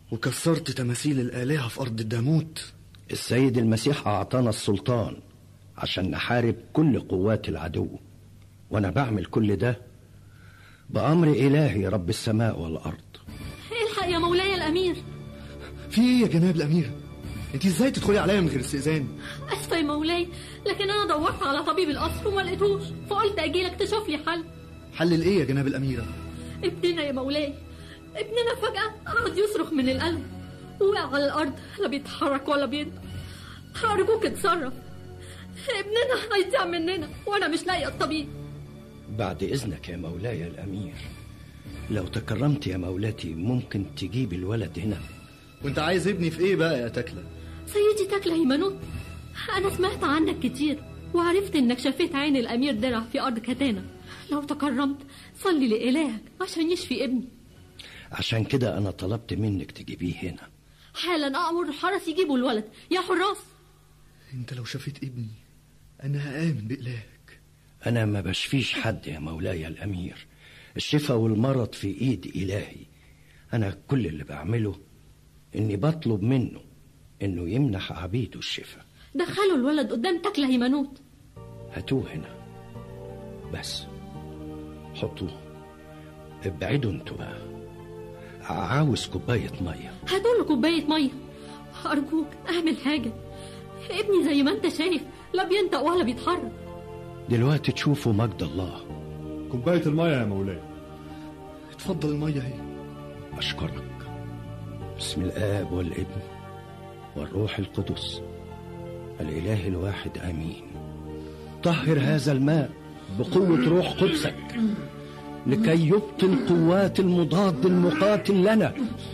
وكسرت تماثيل الآلهة في أرض الداموت السيد المسيح أعطانا السلطان عشان نحارب كل قوات العدو وأنا بعمل كل ده بأمر إلهي رب السماء والأرض الحق يا مولاي الأمير في ايه يا جناب الأميرة انت ازاي تدخلي عليا من غير استئذان أسفة يا مولاي لكن أنا دورت على طبيب القصر وما لقيتوش فقلت أجيلك تشوف لي حل حل الايه يا جناب الأميرة ابننا يا مولاي ابننا فجأة قعد يصرخ من الألم وقع على الأرض لا بيتحرك ولا بينطق أرجوك اتصرف ابننا هيضيع مننا وأنا مش لاقية الطبيب بعد إذنك يا مولاي الأمير لو تكرمت يا مولاتي ممكن تجيب الولد هنا وانت عايز ابني في ايه بقى يا تكلة سيدي تكلة هيمنوت أنا سمعت عنك كتير وعرفت إنك شفيت عين الأمير درع في أرض كتانة لو تكرمت صلي لإلهك عشان يشفي ابني عشان كده أنا طلبت منك تجيبيه هنا حالا أأمر الحرس يجيبوا الولد يا حراس انت لو شفيت ابني انا هآمن بإلهك أنا ما بشفيش حد يا مولاي الأمير الشفاء والمرض في إيد إلهي أنا كل اللي بعمله إني بطلب منه إنه يمنح عبيده الشفاء دخلوا الولد قدام تكلة هيمنوت هاتوه هنا بس حطوه ابعدوا انتوا بقى عاوز كوباية مية هاتوا له كوباية مية أرجوك اعمل حاجة ابني زي ما انت شايف لا بينطق ولا بيتحرك دلوقتي تشوفوا مجد الله كوباية المية يا مولاي اتفضل المية اهي أشكرك بسم الآب والابن والروح القدس الإله الواحد آمين طهر هذا الماء بقوة روح قدسك لكي يبطل قوات المضاد المقاتل لنا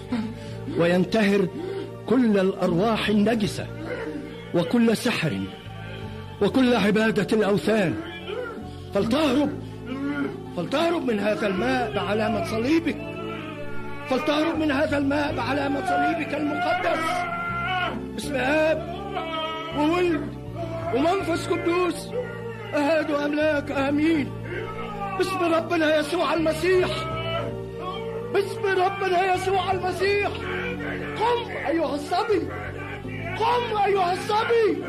وينتهر كل الأرواح النجسة وكل سحر وكل عبادة الأوثان فلتهرب فلتهرب من هذا الماء بعلامة صليبك فلتهرب من هذا الماء بعلامة صليبك المقدس باسم آب وولد ومنفس قدوس أهاد أملاك آمين باسم ربنا يسوع المسيح باسم ربنا يسوع المسيح قم أيها الصبي قم أيها الصبي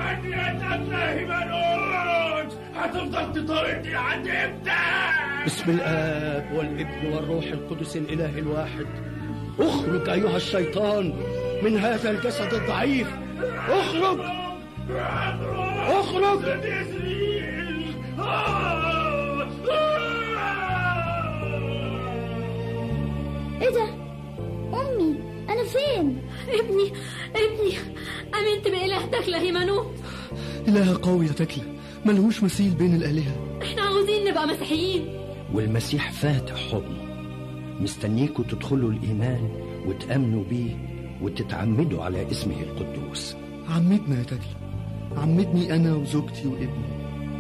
هتفضل تطاردني لحد امتى؟ باسم الآب والابن والروح القدس الإله الواحد اخرج أيها الشيطان من هذا الجسد الضعيف اخرج اخرج ايه ده امي انا فين ابني ابني امنت بإله تكلة هيمنوت إله قوي يا تكلة ملهوش مثيل بين الآلهة احنا عاوزين نبقى مسيحيين والمسيح فاتح حضنه مستنيكوا تدخلوا الإيمان وتأمنوا بيه وتتعمدوا على اسمه القدوس عمتنا يا تكلة عمتني أنا وزوجتي وابني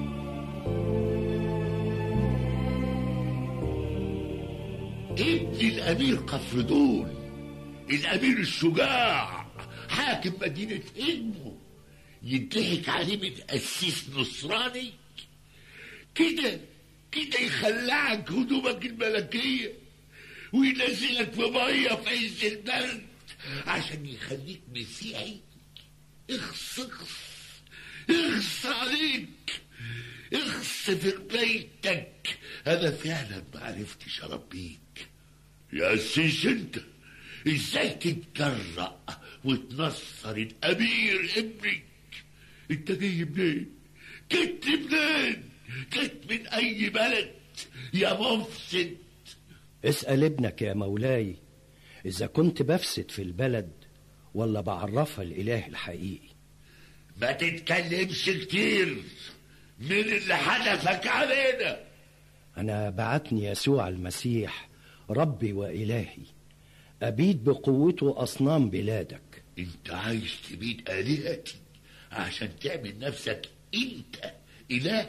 ابن الامير قفردون الامير الشجاع حاكم مدينة علمه يضحك عليه من قسيس نصراني كده كده يخلعك هدومك الملكية وينزلك في مية في عز البرد عشان يخليك مسيحي اخص اخص اخص عليك اخص في بيتك انا فعلا ما عرفتش اربيك يا قسيس انت ازاي تتجرأ وتنصر الامير ابنك انت جاي منين جيت منين جيت من اي بلد يا مفسد اسأل ابنك يا مولاي إذا كنت بفسد في البلد ولا بعرفها الإله الحقيقي ما تتكلمش كتير من اللي حدفك علينا أنا بعتني يسوع المسيح ربي وإلهي أبيد بقوته أصنام بلادك انت عايز تبيد آلهتي عشان تعمل نفسك انت إله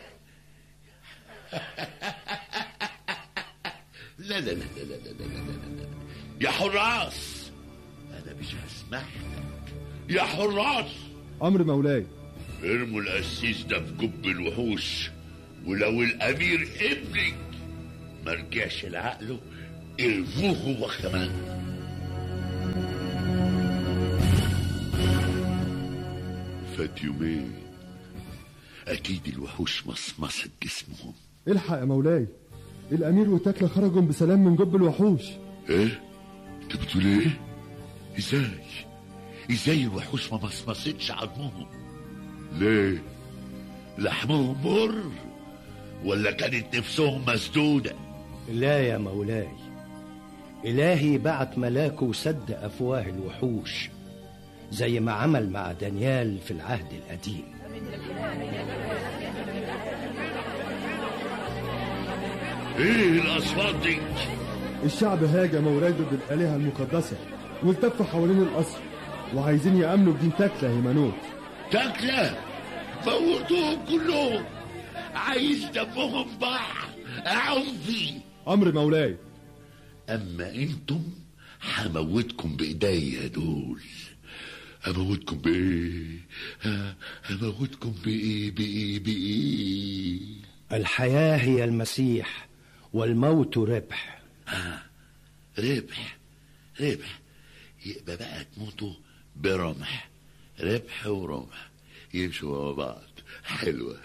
لا لا لا لا لا لا لا لا لا لا يا حراس أنا مش هسمح لك يا حراس أمر مولاي ارموا القسيس ده في جب الوحوش ولو الأمير ابنك ما رجعش لعقله ارموه هو كمان فات يومين اكيد الوحوش مصمصت جسمهم الحق يا مولاي الامير وتكلة خرجوا بسلام من جب الوحوش ايه انت بتقول ايه ازاي ازاي الوحوش ما مصمصتش عظمهم ليه لحمهم مر ولا كانت نفسهم مسدوده لا يا مولاي إلهي بعت ملاكه وسد أفواه الوحوش زي ما عمل مع دانيال في العهد القديم ايه الاصوات دي الشعب هاجى مولاي ضد الآلهة المقدسة والتفوا حوالين القصر وعايزين يأمنوا بدين تكلة هيمانوت تاكله موتوهم كلهم عايز دمهم بحر عنفي أمر مولاي اما انتم هموتكم بايديا دول هموتكم بايه ها، هموتكم بايه بايه بايه الحياة هي المسيح والموت ربح ربح ربح يبقى بقى تموتوا برمح ربح ورمح يمشوا مع بعض حلوة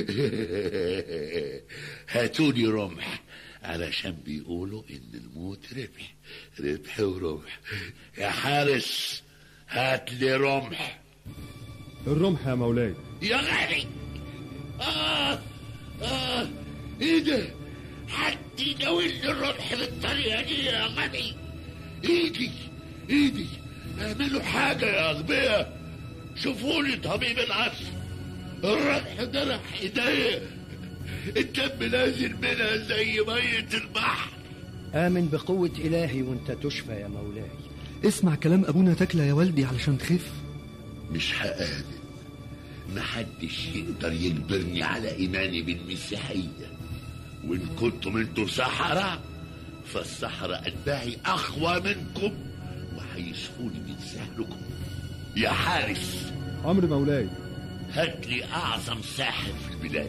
هاتولي رمح علشان بيقولوا ان الموت ربح ربح ورمح يا حارس هات لي رمح الرمح يا مولاي يا غالي آه آه إيه ده؟ حد يناولني الرمح بالطريقة دي يا غبي إيدي إيدي اعملوا حاجة يا أغبياء شوفولي طبيب العصر الرمح جرح إيديا الدم نازل منها زي مية البحر آمن بقوة إلهي وانت تشفى يا مولاي اسمع كلام أبونا تكلة يا والدي علشان تخف مش هآمن محدش يقدر يجبرني على إيماني بالمسيحية وإن كنتم انتوا سحرة فالسحرة أتباعي أقوى منكم وهيشفوني من سحركم يا حارس أمر مولاي هات لي أعظم ساحر في البلاد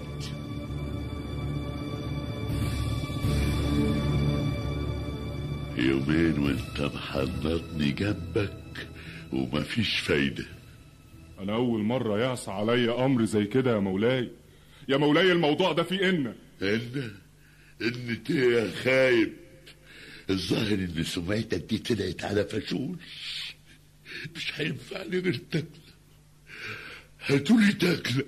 يومين وانت محنطني جنبك ومفيش فايده انا اول مره يعصى عليا امر زي كده يا مولاي يا مولاي الموضوع ده فيه ان ان ان يا خايب الظاهر ان سمعتك دي طلعت على فشوش مش هينفع لي غير تاكله هاتولي تاكله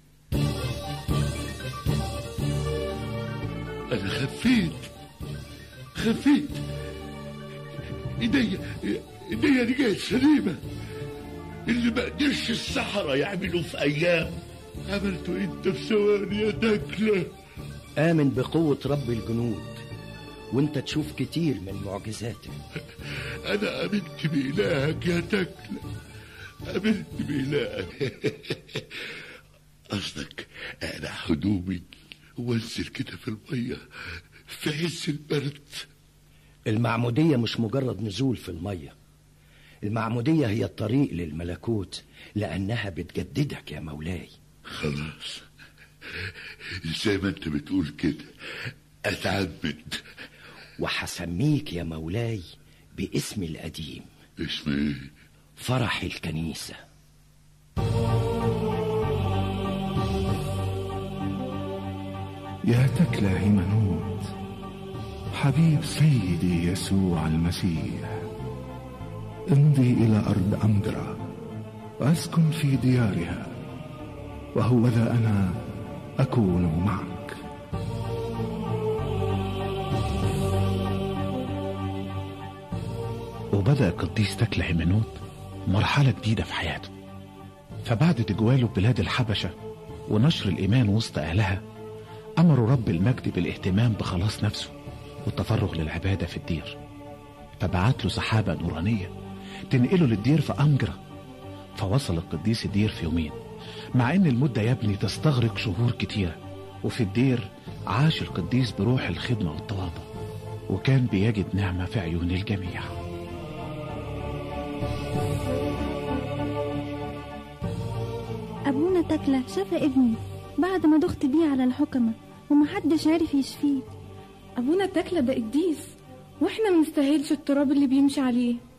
انا خفيت خفيت ايديا ايديا رجعت سليمه اللي ما قدرش السحرة يعملوا في ايام عملته انت في ثواني يا تاكله آمن بقوة رب الجنود وانت تشوف كتير من معجزاته أنا آمنت بإلهك يا تكلة آمنت بإلهك قصدك أنا هدومي وانزل كده في المية في عز البرد المعمودية مش مجرد نزول في المية المعمودية هي الطريق للملكوت لأنها بتجددك يا مولاي خلاص زي ما انت بتقول كده اتعمد وحسميك يا مولاي باسمي القديم اسم ايه فرح الكنيسة يا تكلى هيمنوت حبيب سيدي يسوع المسيح امضي إلى أرض أمدرا وأسكن في ديارها وهوذا أنا أكون معك وبدأ القديس تكل هيمنوت مرحلة جديدة في حياته فبعد تجواله بلاد الحبشة ونشر الإيمان وسط أهلها أمروا رب المجد بالاهتمام بخلاص نفسه والتفرغ للعبادة في الدير فبعت له سحابة نورانية تنقله للدير في أمجرة فوصل القديس الدير في يومين مع ان المدة يا ابني تستغرق شهور كتيرة وفي الدير عاش القديس بروح الخدمة والتواضع وكان بيجد نعمة في عيون الجميع أبونا تكلة شفى ابني بعد ما دخت بيه على الحكمة ومحدش عارف يشفيه أبونا تكلة ده قديس واحنا منستاهلش التراب اللي بيمشي عليه